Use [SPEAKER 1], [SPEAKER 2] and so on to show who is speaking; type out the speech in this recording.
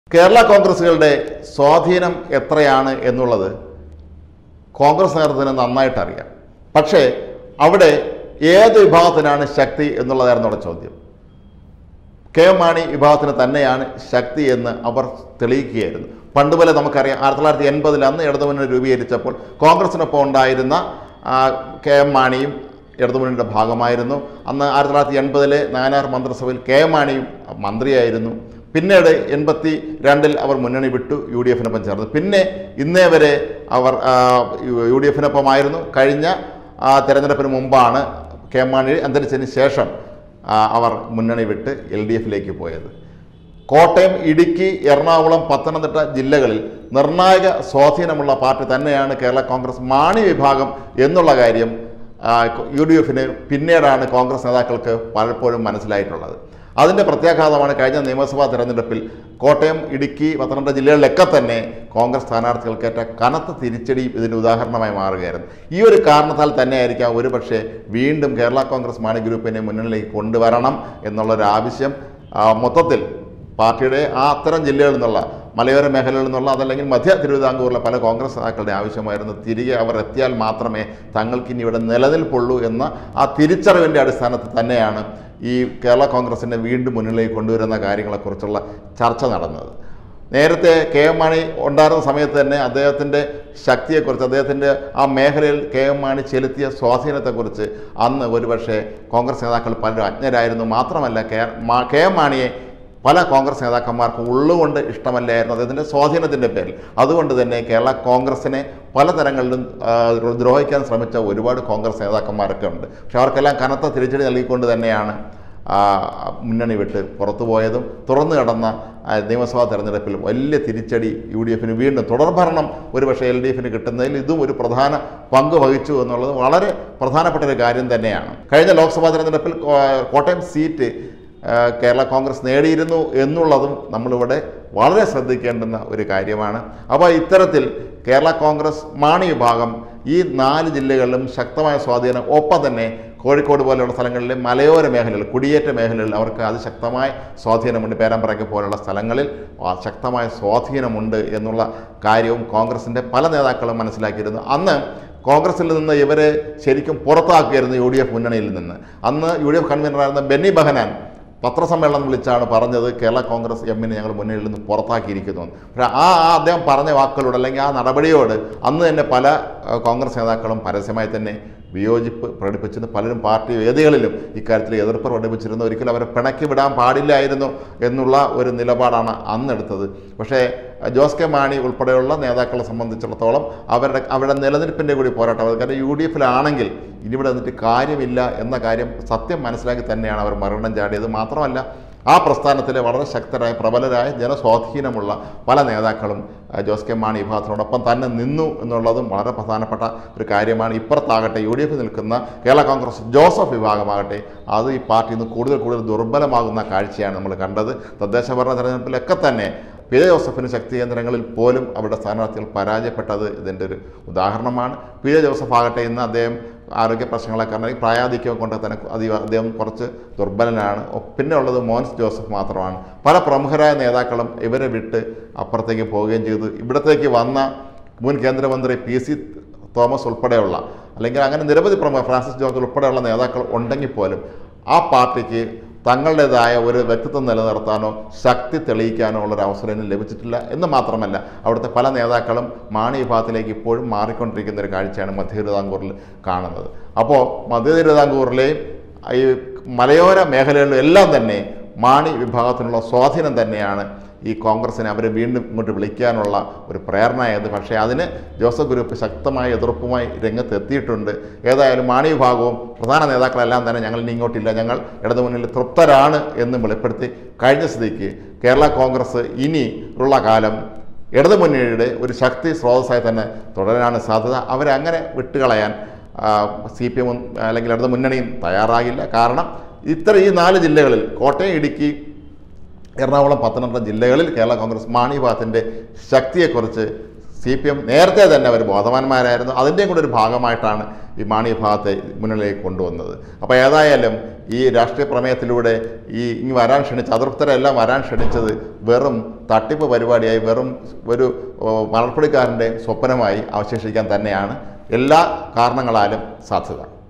[SPEAKER 1] കേരള കോൺഗ്രസുകളുടെ സ്വാധീനം എത്രയാണ് എന്നുള്ളത് കോൺഗ്രസ് നേതൃത്വത്തിന് നന്നായിട്ട് അറിയാം പക്ഷേ അവിടെ ഏത് വിഭാഗത്തിനാണ് ശക്തി എന്നുള്ളതായിരുന്നു അവിടെ ചോദ്യം കെ എം മാണി വിഭാഗത്തിന് തന്നെയാണ് ശക്തി എന്ന് അവർ തെളിയിക്കുകയായിരുന്നു പണ്ട് പോലെ നമുക്കറിയാം ആയിരത്തി തൊള്ളായിരത്തി എൺപതിൽ അന്ന് ഇടതുമുന്നണി രൂപീകരിച്ചപ്പോൾ കോൺഗ്രസിനൊപ്പം ഉണ്ടായിരുന്ന ആ, കെ എം മാണിയും ഇടതുമുന്നണിയുടെ ഭാഗമായിരുന്നു അന്ന് ആയിരത്തി തൊള്ളായിരത്തി എൺപതിലെ നാനാർ മന്ത്രിസഭയിൽ കെ എം മാണിയും മന്ത്രിയായിരുന്നു പിന്നീട് എൺപത്തി രണ്ടിൽ അവർ മുന്നണി വിട്ടു യു ഡി എഫിനൊപ്പം ചേർന്നു പിന്നെ ഇന്നേ വരെ അവർ ആ, യു- യു ഡി എഫിനൊപ്പമായിരുന്നു കഴിഞ്ഞ ആ, തെരഞ്ഞെടുപ്പിന് മുമ്പാണ് കെ എം മാണി അന്തരിച്ചതിന് ശേഷം ആ, അവർ മുന്നണി വിട്ട് എൽ ഡി എഫിലേക്ക് പോയത് കോട്ടയം ഇടുക്കി എറണാകുളം പത്തനംതിട്ട ജില്ലകളിൽ നിർണായക സ്വാധീനമുള്ള പാർട്ടി തന്നെയാണ് കേരള കോൺഗ്രസ് മാണി വിഭാഗം എന്നുള്ള കാര്യം ആ, യു ഡി എഫിന് പിന്നീടാണ് കോൺഗ്രസ് നേതാക്കൾക്ക് പലപ്പോഴും മനസ്സിലായിട്ടുള്ളത് അതിൻ്റെ പ്രത്യാഘാതമാണ് കഴിഞ്ഞ നിയമസഭാ തെരഞ്ഞെടുപ്പിൽ കോട്ടയം ഇടുക്കി പത്തനംതിട്ട ജില്ലകളിലൊക്കെ തന്നെ കോൺഗ്രസ് സ്ഥാനാർത്ഥികൾക്കേറ്റ കനത്ത തിരിച്ചടിയും ഇതിന് ഉദാഹരണമായി മാറുകയായിരുന്നു ഈ ഒരു കാരണത്താൽ തന്നെയായിരിക്കാം ഒരുപക്ഷെ വീണ്ടും കേരള കോൺഗ്രസ് മാണി ഗ്രൂപ്പിനെ മുന്നണിയിലേക്ക് കൊണ്ടുവരണം എന്നുള്ളൊരു ആവശ്യം ആ, മൊത്തത്തിൽ പാർട്ടിയുടെ ആ അത്തരം ജില്ലകളിൽ നിന്നുള്ള മലയോര മേഖലകളിൽ നിന്നുള്ള അതല്ലെങ്കിൽ മധ്യ തിരുവിതാംകൂറിലെ പല കോൺഗ്രസ് നേതാക്കളുടെ ആവശ്യമായിരുന്നു തിരികെ അവർ എത്തിയാൽ മാത്രമേ തങ്ങൾക്ക് ഇനി ഇവിടെ നിലനിൽപ്പുള്ളൂ എന്ന ആ തിരിച്ചറിവിൻ്റെ അടിസ്ഥാനത്തിൽ തന്നെയാണ് ഈ കേരള കോൺഗ്രസിനെ വീണ്ടും മുന്നിലേക്ക് കൊണ്ടുവരുന്ന കാര്യങ്ങളെക്കുറിച്ചുള്ള ചർച്ച നടന്നത് നേരത്തെ കെ എം മാണി ഉണ്ടായിരുന്ന സമയത്ത് തന്നെ അദ്ദേഹത്തിൻ്റെ ശക്തിയെക്കുറിച്ച് അദ്ദേഹത്തിൻ്റെ ആ മേഖലയിൽ കെ എം മാണി ചെലുത്തിയ സ്വാധീനത്തെക്കുറിച്ച് അന്ന് ഒരുപക്ഷെ കോൺഗ്രസ് നേതാക്കൾ പലരും അജ്ഞരായിരുന്നു മാത്രമല്ല കെ മാ- കെ എം മാണിയെ പല കോൺഗ്രസ് നേതാക്കന്മാർക്കും ഉള്ളുകൊണ്ട് ഇഷ്ടമല്ലായിരുന്നു അദ്ദേഹത്തിൻ്റെ സ്വാധീനത്തിൻ്റെ പേരിൽ അതുകൊണ്ട് തന്നെ കേരള കോൺഗ്രസിനെ പലതരങ്ങളിലും ആ, ദ്രോഹിക്കാൻ ശ്രമിച്ച ഒരുപാട് കോൺഗ്രസ് നേതാക്കന്മാരൊക്കെ ഉണ്ട് പക്ഷെ അവർക്കെല്ലാം കനത്ത തിരിച്ചടി നൽകിക്കൊണ്ട് തന്നെയാണ് ആ, മുന്നണി വിട്ട് പുറത്തു പോയതും തുറന്നു കിടന്ന ആ, നിയമസഭാ തെരഞ്ഞെടുപ്പിൽ വലിയ തിരിച്ചടി യു ഡി എഫിന് വീണ്ടും തുടർഭരണം ഒരുപക്ഷെ എൽ ഡി എഫിന് കിട്ടുന്നതിൽ ഇതും ഒരു പ്രധാന പങ്ക് വഹിച്ചു എന്നുള്ളത് വളരെ പ്രധാനപ്പെട്ട ഒരു കാര്യം തന്നെയാണ് കഴിഞ്ഞ ലോക്സഭാ തെരഞ്ഞെടുപ്പിൽ കോ- കോട്ടയം സീറ്റ് ആ, കേരള കോൺഗ്രസ് നേടിയിരുന്നു എന്നുള്ളതും നമ്മളിവിടെ വളരെ ശ്രദ്ധിക്കേണ്ടുന്ന ഒരു കാര്യമാണ് അപ്പോൾ ഇത്തരത്തിൽ കേരള കോൺഗ്രസ് മാണി വിഭാഗം ഈ നാല് ജില്ലകളിലും ശക്തമായ സ്വാധീനം ഒപ്പം തന്നെ കോഴിക്കോട് പോലെയുള്ള സ്ഥലങ്ങളിലെ മലയോര മേഖലകൾ കുടിയേറ്റ മേഖലകളിൽ അവർക്ക് അതിശക്തമായ സ്വാധീനമുണ്ട് പേരാമ്പ്രയ്ക്ക് പോലുള്ള സ്ഥലങ്ങളിൽ ആ ശക്തമായ സ്വാധീനമുണ്ട് എന്നുള്ള കാര്യവും കോൺഗ്രസിൻ്റെ പല നേതാക്കളും മനസ്സിലാക്കിയിരുന്നു അന്ന് കോൺഗ്രസിൽ നിന്ന് ഇവരെ ശരിക്കും പുറത്താക്കുകയായിരുന്നു യു ഡി എഫ് മുന്നണിയിൽ നിന്ന് അന്ന് യു ഡി എഫ് കൺവീനറായിരുന്ന ബെന്നി ബഹനാൻ പത്രസമ്മേളനം വിളിച്ചാണ് പറഞ്ഞത് കേരള കോൺഗ്രസ് എമ്മിനെ ഞങ്ങൾ മുന്നിൽ നിന്ന് പുറത്താക്കിയിരിക്കുന്നു എന്ന്. പക്ഷേ ആ ആ അദ്ദേഹം പറഞ്ഞ വാക്കുകളോട് അല്ലെങ്കിൽ ആ നടപടിയോട് അന്ന് തന്നെ പല ആ, കോൺഗ്രസ് നേതാക്കളും പരസ്യമായി തന്നെ വിയോജിപ്പ് പ്രകടിപ്പിച്ചിരുന്നു പലരും പാർട്ടി വേദികളിലും ഇക്കാര്യത്തിൽ എതിർപ്പ് പ്രകടിപ്പിച്ചിരുന്നു ഒരിക്കലും അവരെ പിണക്കി വിടാൻ പാടില്ലായിരുന്നു എന്നുള്ള ഒരു നിലപാടാണ് അന്നെടുത്തത് പക്ഷേ ജോസ് കെ മാണി ഉൾപ്പെടെയുള്ള നേതാക്കളെ സംബന്ധിച്ചിടത്തോളം അവരുടെ അവരുടെ നിലനിൽപ്പിൻ്റെ കൂടി പോരാട്ടം അത് കാരണം യു ഡി എഫിലാണെങ്കിൽ ഇനി ഇവിടെ നിന്നിട്ട് കാര്യമില്ല എന്ന കാര്യം സത്യം മനസ്സിലാക്കി തന്നെയാണ് അവർ മരണം ചാടിയത് മാത്രമല്ല ആ പ്രസ്ഥാനത്തിലെ വളരെ ശക്തരായ പ്രബലരായ ജനസ്വാധീനമുള്ള പല നേതാക്കളും ആ, ജോസ് കെ മാണി വിഭാഗത്തിനോടൊപ്പം തന്നെ നിന്നു എന്നുള്ളതും വളരെ പ്രധാനപ്പെട്ട ഒരു കാര്യമാണ് ഇപ്പുറത്താകട്ടെ യു ഡി എഫ് നിൽക്കുന്ന കേരള കോൺഗ്രസ് ജോസഫ് വിഭാഗമാകട്ടെ അത് ഈ പാർട്ടിയിൽ നിന്ന് കൂടുതൽ കൂടുതൽ ദുർബലമാകുന്ന കാഴ്ചയാണ് നമ്മൾ കണ്ടത് തദ്ദേശ ഭരണ തെരഞ്ഞെടുപ്പിലൊക്കെ തന്നെ പി ജെ ജോസഫിന് ശക്തി കേന്ദ്രങ്ങളിൽ പോലും അവരുടെ സ്ഥാനാർത്ഥികൾ പരാജയപ്പെട്ടത് ഇതിൻ്റെ ഒരു ഉദാഹരണമാണ് പി ജെ ജോസഫ് ആകട്ടെ ഇന്ന് അദ്ദേഹം ആരോഗ്യ പ്രശ്നങ്ങളെ കാരണം ഈ പ്രായാധിക്യം കൊണ്ട് തന്നെ അധികം അദ്ദേഹം കുറച്ച് ദുർബലനാണ് ഒ- പിന്നെ ഉള്ളത് മോൻസ് ജോസഫ് മാത്രമാണ് പല പ്രമുഖരായ നേതാക്കളും ഇവരെ വിട്ട് അപ്പുറത്തേക്ക് പോവുകയും ചെയ്തു ഇവിടത്തേക്ക് വന്ന മുൻ കേന്ദ്രമന്ത്രി പി സി തോമസ് ഉൾപ്പെടെയുള്ള അല്ലെങ്കിൽ അങ്ങനെ നിരവധി പ്രമുഖ ഫ്രാൻസിസ് ജോർജ് ഉൾപ്പെടെയുള്ള നേതാക്കൾ ഉണ്ടെങ്കിൽ പോലും ആ പാർട്ടിക്ക് തങ്ങളുടേതായ ഒരു വ്യക്തിത്വം നിലനിർത്താനോ ശക്തി തെളിയിക്കാനോ ഉള്ളൊരു അവസരം ഇനി ലഭിച്ചിട്ടില്ല എന്ന് മാത്രമല്ല അവിടുത്തെ പല നേതാക്കളും മാണി വിഭാഗത്തിലേക്ക് ഇപ്പോഴും മാറിക്കൊണ്ടിരിക്കുന്ന ഒരു കാഴ്ചയാണ് മധ്യ തിരുവിതാംകൂറിൽ കാണുന്നത് അപ്പോൾ മധ്യ തിരുവിതാംകൂറിലെയും ഈ മലയോര മേഖലകളിലും എല്ലാം തന്നെ മാണി വിഭാഗത്തിനുള്ള സ്വാധീനം തന്നെയാണ് ഈ കോൺഗ്രസിനെ അവരെ വീണ്ടും ഇങ്ങോട്ട് വിളിക്കാനുള്ള ഒരു പ്രേരണയായത് പക്ഷേ അതിന് ജോസഫ് ഗ്രൂപ്പ് ശക്തമായ എതിർപ്പുമായി രംഗത്ത് എത്തിയിട്ടുണ്ട് ഏതായാലും മാണി വിഭാഗവും പ്രധാന നേതാക്കളെല്ലാം തന്നെ ഞങ്ങൾ ഇനി ഇങ്ങോട്ടില്ല ഞങ്ങൾ ഇടതുമുന്നിൽ തൃപ്തരാണ് എന്ന് വെളിപ്പെടുത്തി കഴിഞ്ഞ സ്ഥിതിക്ക് കേരള കോൺഗ്രസ് ഇനി ഉള്ള കാലം ഇടതുമുന്നണിയുടെ ഒരു ശക്തി സ്രോതസ്സായി തന്നെ തുടരാനാണ് സാധ്യത അവരെ അങ്ങനെ വിട്ടുകളയാൻ സി പി എമ്മും അല്ലെങ്കിൽ ഇടതു മുന്നണിയും തയ്യാറാകില്ല കാരണം ഇത്ര ഈ നാല് ജില്ലകളിൽ കോട്ടയം ഇടുക്കി എറണാകുളം പത്തനംതിട്ട ജില്ലകളിൽ കേരള കോൺഗ്രസ് മാണി വിഭാഗത്തിൻ്റെ ശക്തിയെക്കുറിച്ച് സി പി എം നേരത്തെ തന്നെ അവർ ബോധവാന്മാരായിരുന്നു അതിൻ്റെയും കൂടെ ഒരു ഭാഗമായിട്ടാണ് ഈ മാണി വിഭാഗത്തെ മുന്നിലേക്ക് കൊണ്ടുവന്നത് അപ്പോൾ ഏതായാലും ഈ രാഷ്ട്രീയ പ്രമേയത്തിലൂടെ ഈ ഇങ്ങ് വരാൻ ക്ഷണിച്ച അതൃപ്തരെല്ലാം വരാൻ ക്ഷണിച്ചത് വെറും തട്ടിപ്പ് പരിപാടിയായി വെറും ഒരു ഓ, മലർപ്പടിക്കാരൻ്റെ സ്വപ്നമായി അവശേഷിക്കാൻ തന്നെയാണ് എല്ലാ കാരണങ്ങളാലും സാധ്യത